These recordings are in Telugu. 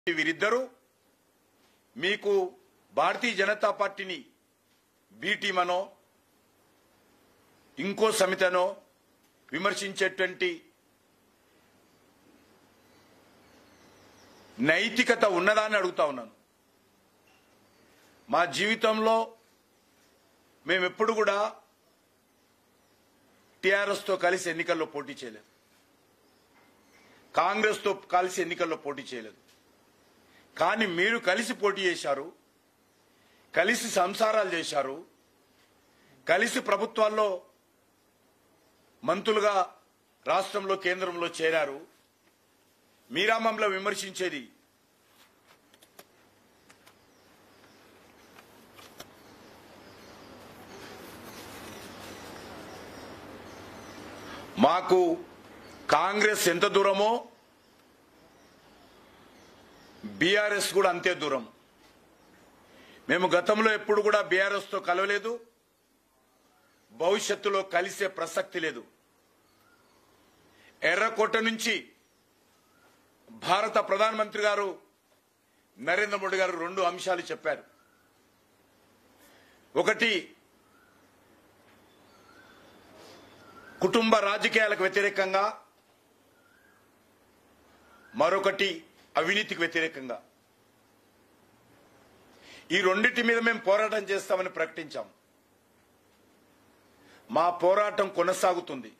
వీరిద్దరూ మీకు భారతీయ జనతా పార్టీని బి టీం అనో ఇంకో సమితనో విమర్శించేటువంటి నైతికత ఉన్నదా అని అడుగుతా ఉన్నాను మా జీవితంలో మేము ఎప్పుడు కూడా టీఆర్ఎస్తో కలిసి ఎన్నికల్లో పోటీ చేయలేదు కాంగ్రెస్తో కలిసి ఎన్నికల్లో పోటీ చేయలేదు కానీ మీరు కలిసి పోటీ చేశారు కలిసి సంసారాలు చేశారు కలిసి ప్రభుత్వాల్లో మంత్రులుగా రాష్ట్రంలో కేంద్రంలో చేరారు మీరా మమ్మల్ని విమర్శించేది మాకు కాంగ్రెస్ ఎంత దూరమో బీఆర్ఎస్ కూడా అంతే దూరం మేము గతంలో ఎప్పుడు కూడా బీఆర్ఎస్ తో కలవలేదు భవిష్యత్తులో కలిసే ప్రసక్తి లేదు ఎర్రకోట నుంచి భారత ప్రధానమంత్రి గారు నరేంద్ర మోడీ గారు రెండు అంశాలు చెప్పారు ఒకటి కుటుంబ రాజకీయాలకు వ్యతిరేకంగా మరొకటి అవినీతికి వ్యతిరేకంగా ఈ రెండింటి మీద మేము పోరాటం చేస్తామని ప్రకటించాం మా పోరాటం కొనసాగుతుంది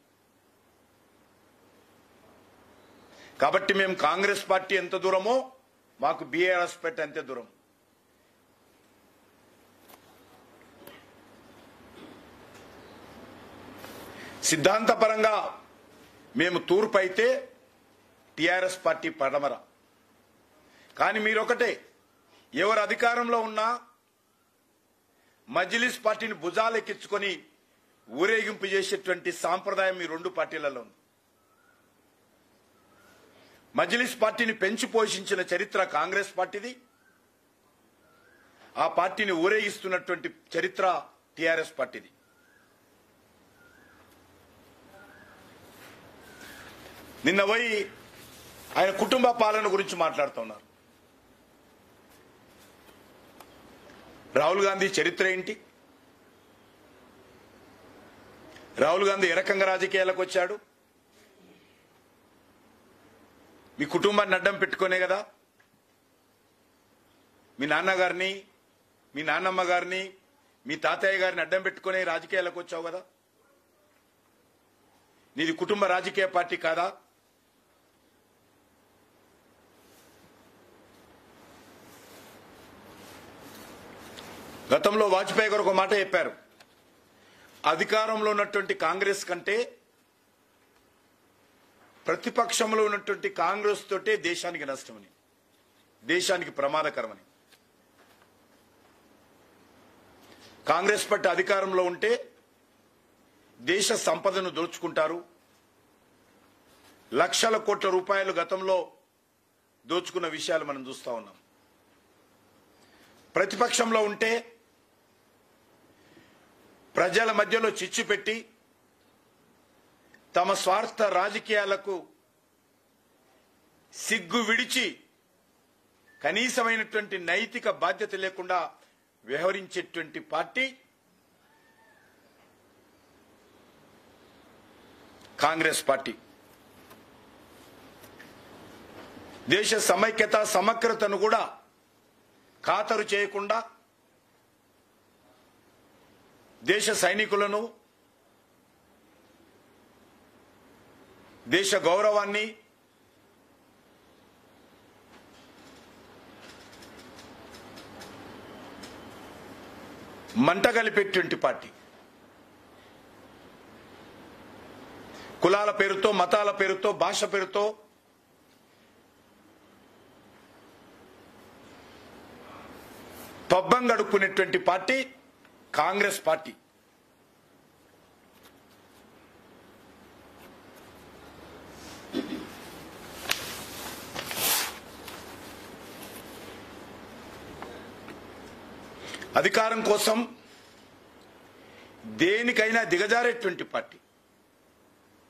కాబట్టి మేము కాంగ్రెస్ పార్టీ ఎంత దూరమో మాకు బీఆర్ఎస్ పార్టీ అంతే దూరం సిద్ధాంతపరంగా మేము తూర్పు అయితే టిఆర్ఎస్ పార్టీ పడమర కానీ మీరొకటే ఎవరు అధికారంలో ఉన్నా మజ్లిస్ పార్టీని భుజాలెక్కించుకొని ఊరేగింపు చేసేటువంటి సాంప్రదాయం ఈ రెండు పార్టీలలో ఉంది మజ్లిస్ పార్టీని పెంచి పోషించిన చరిత్ర కాంగ్రెస్ పార్టీది ఆ పార్టీని ఊరేగిస్తున్నటువంటి చరిత్ర టిఆర్ఎస్ పార్టీది నిన్న పోయి ఆయన కుటుంబ పాలన గురించి మాట్లాడుతున్నారు రాహుల్ గాంధీ చరిత్ర ఏంటి రాహుల్ గాంధీ ఏ రకంగా రాజకీయాలకు వచ్చాడు మీ కుటుంబాన్ని అడ్డం పెట్టుకునే కదా మీ నాన్నగారిని మీ నాన్నమ్మ గారిని మీ తాతయ్య గారిని అడ్డం పెట్టుకునే రాజకీయాలకు వచ్చావు కదా నీది కుటుంబ రాజకీయ పార్టీ కాదా గతంలో వాజ్పేయి గారు ఒక మాట చెప్పారు అధికారంలో ఉన్నటువంటి కాంగ్రెస్ కంటే ప్రతిపక్షంలో ఉన్నటువంటి కాంగ్రెస్ తోటే దేశానికి నష్టమని దేశానికి ప్రమాదకరమని కాంగ్రెస్ పార్టీ అధికారంలో ఉంటే దేశ సంపదను దోచుకుంటారు లక్షల కోట్ల రూపాయలు గతంలో దోచుకున్న విషయాలు మనం చూస్తా ఉన్నాం ప్రతిపక్షంలో ఉంటే ప్రజల మధ్యలో చిచ్చు పెట్టి తమ స్వార్థ రాజకీయాలకు సిగ్గు విడిచి కనీసమైనటువంటి నైతిక బాధ్యత లేకుండా వ్యవహరించేటువంటి పార్టీ కాంగ్రెస్ పార్టీ దేశ సమైక్యత సమగ్రతను కూడా ఖాతరు చేయకుండా దేశ సైనికులను దేశ గౌరవాన్ని మంటగలిపేటువంటి పార్టీ కులాల పేరుతో మతాల పేరుతో భాష పేరుతో పబ్బం గడుపుకునేటువంటి పార్టీ కాంగ్రెస్ పార్టీ అధికారం కోసం దేనికైనా దిగజారేటువంటి పార్టీ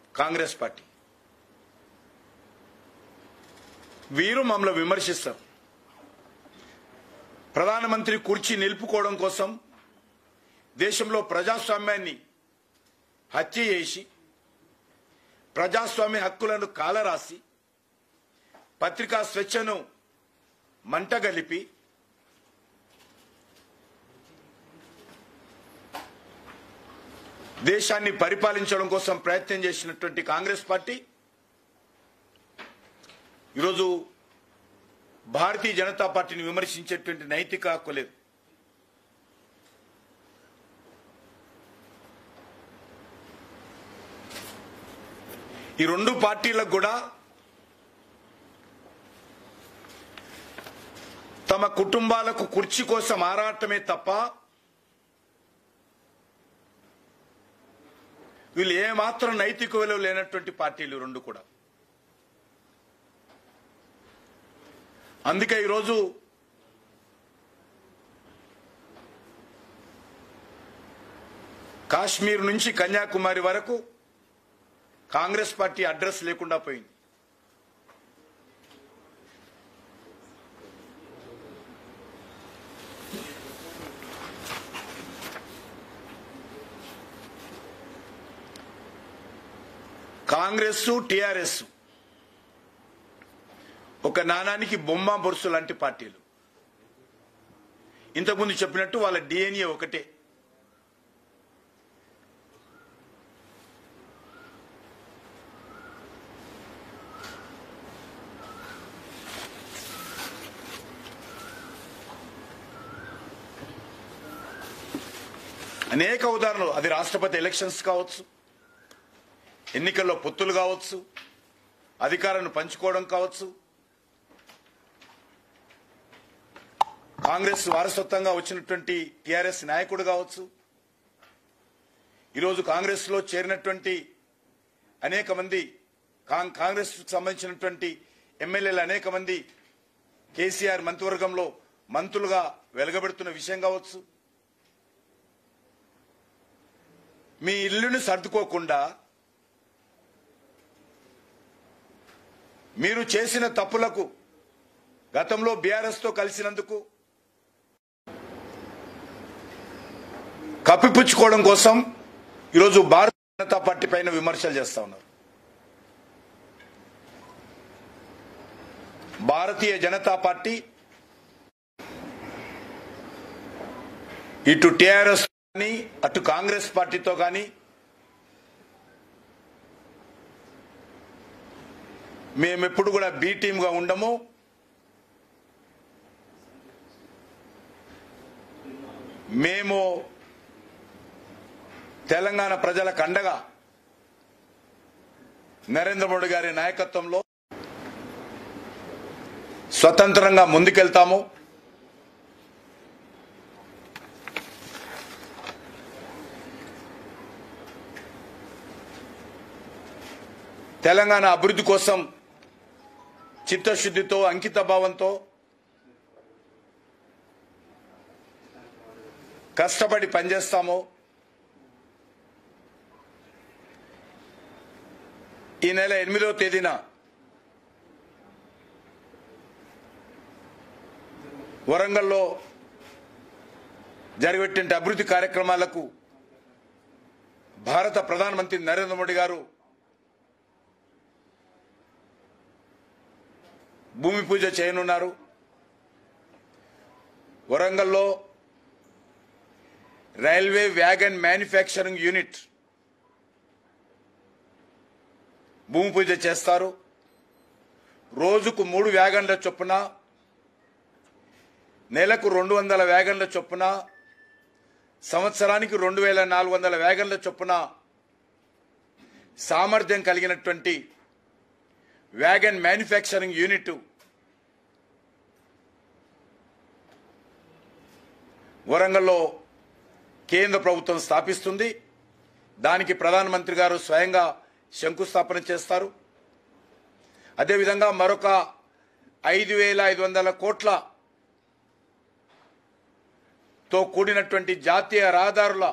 కాంగ్రెస్ పార్టీ వీరు మమ్మల్ని విమర్శిస్తారు ప్రధానమంత్రి కుర్చీ నిలుపుకోవడం కోసం దేశంలో ప్రజాస్వామ్యాన్ని హత్య చేసి ప్రజాస్వామ్య హక్కులను కాలరాసి పత్రికా స్వేచ్ఛను మంటగలిపి దేశాన్ని పరిపాలించడం కోసం ప్రయత్నం చేసినటువంటి కాంగ్రెస్ పార్టీ ఈరోజు భారతీయ జనతా పార్టీని విమర్శించేటువంటి నైతిక హక్కు లేదు ఈ రెండు పార్టీలకు కూడా తమ కుటుంబాలకు కుర్చీ కోసం ఆరాటమే తప్ప వీళ్ళు ఏమాత్రం నైతిక విలువ లేనటువంటి పార్టీలు రెండు కూడా అందుకే ఈరోజు కాశ్మీర్ నుంచి కన్యాకుమారి వరకు కాంగ్రెస్ పార్టీ అడ్రస్ లేకుండా పోయింది కాంగ్రెస్ టిఆర్ఎస్ ఒక నాణానికి బొమ్మ బొరుసు లాంటి పార్టీలు ఇంతకుముందు చెప్పినట్టు వాళ్ళ డిఎన్ఏ ఒకటే అనేక ఉదాహరణలు అది రాష్ట్రపతి ఎలక్షన్స్ కావచ్చు ఎన్నికల్లో పొత్తులు కావచ్చు అధికారాన్ని పంచుకోవడం కావచ్చు కాంగ్రెస్ వారసత్వంగా వచ్చినటువంటి టిఆర్ఎస్ నాయకుడు కావచ్చు ఈరోజు కాంగ్రెస్ లో చేరినటువంటి అనేక మంది కాం- కాంగ్రెస్ కు సంబంధించినటువంటి ఎమ్మెల్యేలు అనేక మంది కేసీఆర్ మంత్రివర్గంలో మంత్రులుగా వెలగబెడుతున్న విషయం కావచ్చు మీ ఇల్లుని సర్దుకోకుండా మీరు చేసిన తప్పులకు గతంలో బీఆర్ఎస్ తో కలిసినందుకు కప్పిపుచ్చుకోవడం కోసం ఈరోజు భారతీయ జనతా పార్టీ పైన విమర్శలు చేస్తా ఉన్నారు భారతీయ జనతా పార్టీ ఇటు టిఆర్ఎస్ కానీ అటు కాంగ్రెస్ పార్టీతో కానీ మేమెప్పుడు కూడా బి టీమ్ గా ఉండము మేము తెలంగాణ ప్రజలకు అండగా నరేంద్ర మోడీ గారి నాయకత్వంలో స్వతంత్రంగా ముందుకెళ్తాము తెలంగాణ అభివృద్ధి కోసం చిత్తశుద్ధితో అంకిత భావంతో కష్టపడి పనిచేస్తాము ఈ నెల ఎనిమిదవ తేదీన వరంగల్లో జరిగేటువంటి అభివృద్ధి కార్యక్రమాలకు భారత ప్రధానమంత్రి నరేంద్ర మోడీ గారు భూమి పూజ చేయనున్నారు వరంగల్లో రైల్వే వ్యాగన్ మ్యానుఫ్యాక్చరింగ్ యూనిట్ భూమి పూజ చేస్తారు రోజుకు మూడు వ్యాగన్ల చొప్పున నెలకు రెండు వందల వ్యాగన్ల చొప్పున సంవత్సరానికి రెండు వేల నాలుగు వందల వ్యాగన్ల చొప్పున సామర్థ్యం కలిగినటువంటి వ్యాగన్ మ్యానుఫ్యాక్చరింగ్ యూనిట్ వరంగల్లో కేంద్ర ప్రభుత్వం స్థాపిస్తుంది దానికి ప్రధానమంత్రి గారు స్వయంగా శంకుస్థాపన చేస్తారు అదేవిధంగా మరొక ఐదు వేల ఐదు వందల కోట్ల తో కూడినటువంటి జాతీయ రహదారుల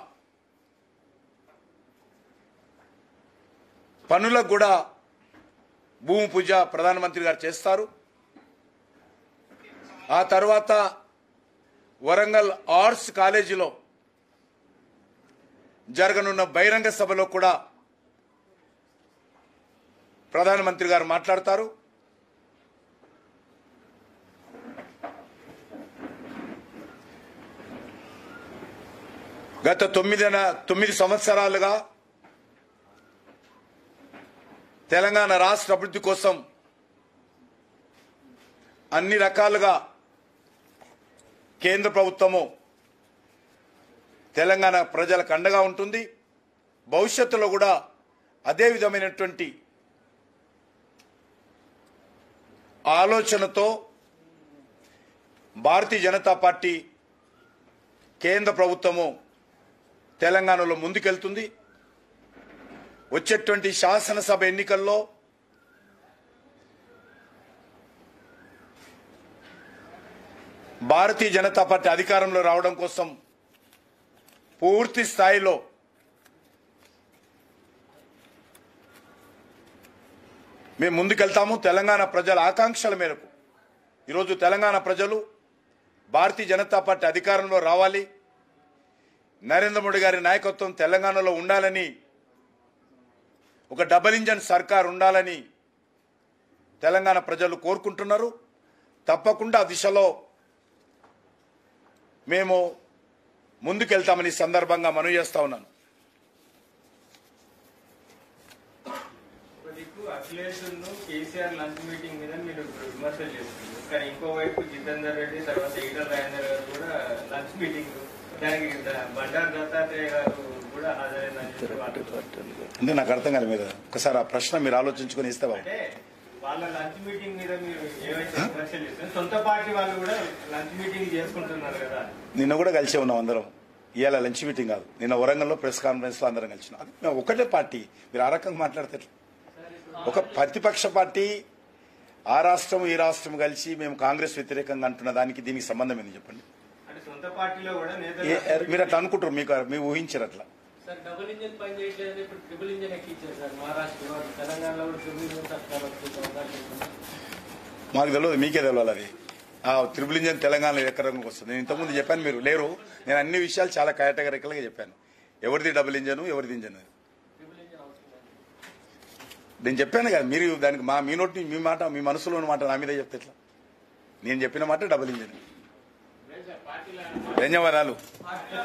పనులకు కూడా భూమి పూజ ప్రధానమంత్రి గారు చేస్తారు ఆ తర్వాత వరంగల్ ఆర్ట్స్ కాలేజీలో జరగనున్న బహిరంగ సభలో కూడా ప్రధానమంత్రి గారు మాట్లాడతారు గత తొమ్మిదిన తొమ్మిది సంవత్సరాలుగా తెలంగాణ రాష్ట్ర అభివృద్ధి కోసం అన్ని రకాలుగా కేంద్ర ప్రభుత్వము తెలంగాణ ప్రజలకు అండగా ఉంటుంది భవిష్యత్తులో కూడా అదే విధమైనటువంటి ఆలోచనతో భారతీయ జనతా పార్టీ కేంద్ర ప్రభుత్వము తెలంగాణలో ముందుకెళ్తుంది వచ్చేటువంటి శాసనసభ ఎన్నికల్లో భారతీయ జనతా పార్టీ అధికారంలో రావడం కోసం పూర్తి స్థాయిలో మేము ముందుకెళ్తాము తెలంగాణ ప్రజల ఆకాంక్షల మేరకు ఈరోజు తెలంగాణ ప్రజలు భారతీయ జనతా పార్టీ అధికారంలో రావాలి నరేంద్ర మోడీ గారి నాయకత్వం తెలంగాణలో ఉండాలని ఒక డబల్ ఇంజన్ సర్కార్ ఉండాలని తెలంగాణ ప్రజలు కోరుకుంటున్నారు తప్పకుండా ఆ దిశలో మేము ముందుకెళ్తామని ఈ సందర్భంగా మనవి చేస్తా ఉన్నాను ఒక దిక్కు అఖిలేష్ కేసీఆర్ లంచ్ మీటింగ్ మీద మీరు విమర్శలు చేస్తున్నారు కానీ ఇంకోవైపు జితేందర్ రెడ్డి తర్వాత ఈటల రాజేందర్ గారు కూడా లంచ్ మీటింగ్ దానికి ద- బండారు దత్తాత్రేయ గారు కూడా హాజరైందని చెప్పి వాళ్ళు- అంటే నాకు అర్థం కాలేదు మీరు ఒకసారి ఆ ప్రశ్న మీరు ఆలోచించుకొని ఇస్తే బాబు అంటే వాళ్ళ లంచ్ మీటింగ్ మీద మీరు ఏవైతే విమర్శలు చేస్తున్నారు సొంత పార్టీ వాళ్ళు కూడా లంచ్ మీటింగ్ చేసుకుంటున్నారు కదా నిన్న కూడా కలిసే ఉన్నాం అందరం ఇవాళ లంచ్ మీటింగ్ కాదు నిన్న వరంగల్లో ప్రెస్ కాన్ఫరెన్స్ లో అందరం కలిసినాం అది మేము ఒకటే పార్టీ మీరు ఆ రకంగా మాట్లాడతారు ఒక ప్రతిపక్ష పార్టీ ఆ రాష్ట్రం ఈ రాష్ట్రం కలిసి మేము కాంగ్రెస్ వ్యతిరేకంగా అంటున్న దానికి దీనికి సంబంధం ఏంది చెప్పండి అంటే సొంత పార్టీలో కూడా ఏ- నేతలు మీరు అట్లా అనుకుంటారు మీకు మీరు ఊహించారు అట్లా సార్ డబుల్ ఇంజన్ పని చేయట్లేదు ఇప్పుడు ట్రిపుల్ ఇంజన్ ఎక్కించారు సార్ మహారాష్ట్ర వాళ్ళు తెలంగాణలో కూడా ట్రిపుల్ ఇంజన్ తక్కువ వచ్చే అవకాశం ఉంది. మాకు తెలియదు మీకే తెలియాలి అది ఆ త్రిబుల్ ఇంజన్ తెలంగాణలో ఎక్కడికి వస్తుంది నేను ఇంతకుముందు చెప్పాను మీరు లేరు నేను అన్ని విషయాలు చాలా కేటగరికల్గా చెప్పాను ఎవరిది డబుల్ ఇంజన్ ఎవరిది ఇంజన్ అని. ట్రిపుల్ ఇంజన్ అవసరం లేదు. నేను చెప్పాను కదా మీరు దానికి మా మీ నోటి మీ మాట మీ మనసులో ఉన్న మాట నా మీద చెప్తే ఎట్లా నేను చెప్పిన మాట డబుల్ ఇంజన్ ధన్యవాదాలు